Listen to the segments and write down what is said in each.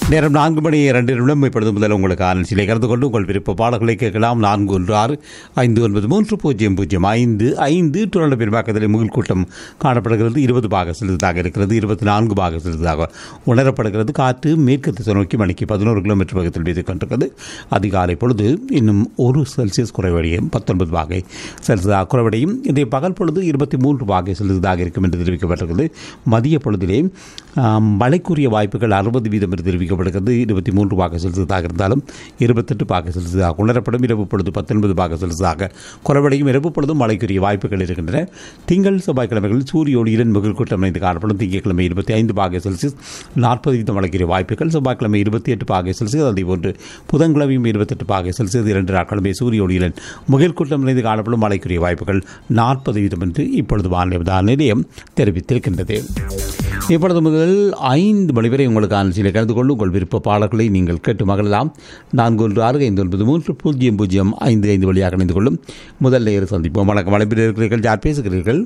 நேரம் நான்கு மணி இரண்டு நிமிடம் இப்பொழுது முதல் உங்களுக்கு ஆரம்பிச்சிலே கலந்து கொண்டு உங்கள் விருப்ப பாடல்களை கேட்கலாம் நான்கு ஒன்று ஆறு ஐந்து ஒன்பது மூன்று பூஜ்ஜியம் பூஜ்ஜியம் ஐந்து ஐந்து துரண்ட பெரும்பாக்கத்தில் முகில் கூட்டம் காணப்படுகிறது இருபது பாக செலுத்ததாக இருக்கிறது இருபத்தி நான்கு பாக செலுத்ததாக உணரப்படுகிறது காற்று மேற்கு திசை நோக்கி மணிக்கு பதினோரு கிலோமீட்டர் வேகத்தில் வீசி கொண்டிருக்கிறது அதிகாலை பொழுது இன்னும் ஒரு செல்சியஸ் குறைவடையும் பத்தொன்பது பாகை செல்சியஸாக குறைவடையும் இன்றைய பகல் பொழுது இருபத்தி மூன்று பாகை செலுத்ததாக இருக்கும் என்று தெரிவிக்கப்பட்டிருக்கிறது மதிய பொழுதிலே ஆம், மழைக்குரிய வாய்ப்புகள் அறுபது வீதம் என்று தெரிவிக்கப்படுகிறது இருபத்தி மூன்று பாக செலுத்ததாக இருந்தாலும் இருபத்தெட்டு பாக செலுத்ததாக உணரப்படும் இரவு பொழுது பத்தொன்பது பாக செலுத்ததாக குறைவடையும் இரவு பொழுதும் மழைக்குரிய வாய்ப்புகள் இருக்கின்றன திங்கள் செவ்வாய்க்கிழமைகளில் சூரிய ஒளியுடன் முகில் கூட்டம் அமைந்து காணப்படும் திங்கட்கிழமை இருபத்தி ஐந்து பாக செல்சியஸ் நாற்பது வீதம் மழைக்குரிய வாய்ப்புகள் செவ்வாய்க்கிழமை இருபத்தி எட்டு பாக செல்சியஸ் அதே போன்று புதன்கிழமையும் இருபத்தெட்டு பாக செல்சியஸ் இரண்டு நாட்களுமே சூரிய ஒளியுடன் முகில் கூட்டம் நிறைந்து காணப்படும் மழைக்குரிய வாய்ப்புகள் நாற்பது வீதம் என்று இப்பொழுது வானிலை நிலையம் தெரிவித்திருக்கின்றது இப்பொழுது முதல் ஐந்து மணி வரை உங்களுக்கான சில கலந்து கொண்டு உங்கள் விருப்ப பாடல்களை நீங்கள் கேட்டு மகிழலாம் நான்கு ஒன்று ஆறு ஐந்து ஒன்பது மூன்று பூஜ்ஜியம் பூஜ்ஜியம் ஐந்து ஐந்து வழியாக இணைந்து கொள்ளும் முதல் நேரம் சந்திப்போம் வணக்கம் அழைப்பில் இருக்கிறீர்கள் யார் பேசுகிறீர்கள்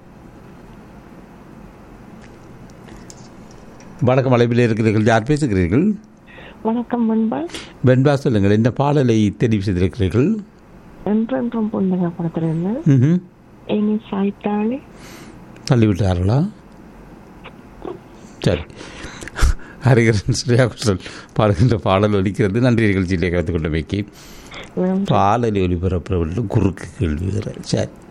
வணக்கம் அழைப்பில் இருக்கிறீர்கள் யார் பேசுகிறீர்கள் வணக்கம் முன்பா வெண்பா சொல்லுங்கள் என்ன பாடலை தெரிவு செய்திருக்கிறீர்கள் என்றென்றும் புன்னகை படத்திலிருந்து ம்ஹும். இனி சாய்த்தாளி தள்ளிவிட்டார்களா சரி ஹரிகரன் ஸ்ரேயா குஷல் பாடுகின்ற பாடல் ஒலிக்கிறது நன்றி நிகழ்ச்சியிலே கலந்து கொண்டமைக்கு பாடலை ஒலிபரப்புற குறுக்கு கேள்வி வேறு. சரி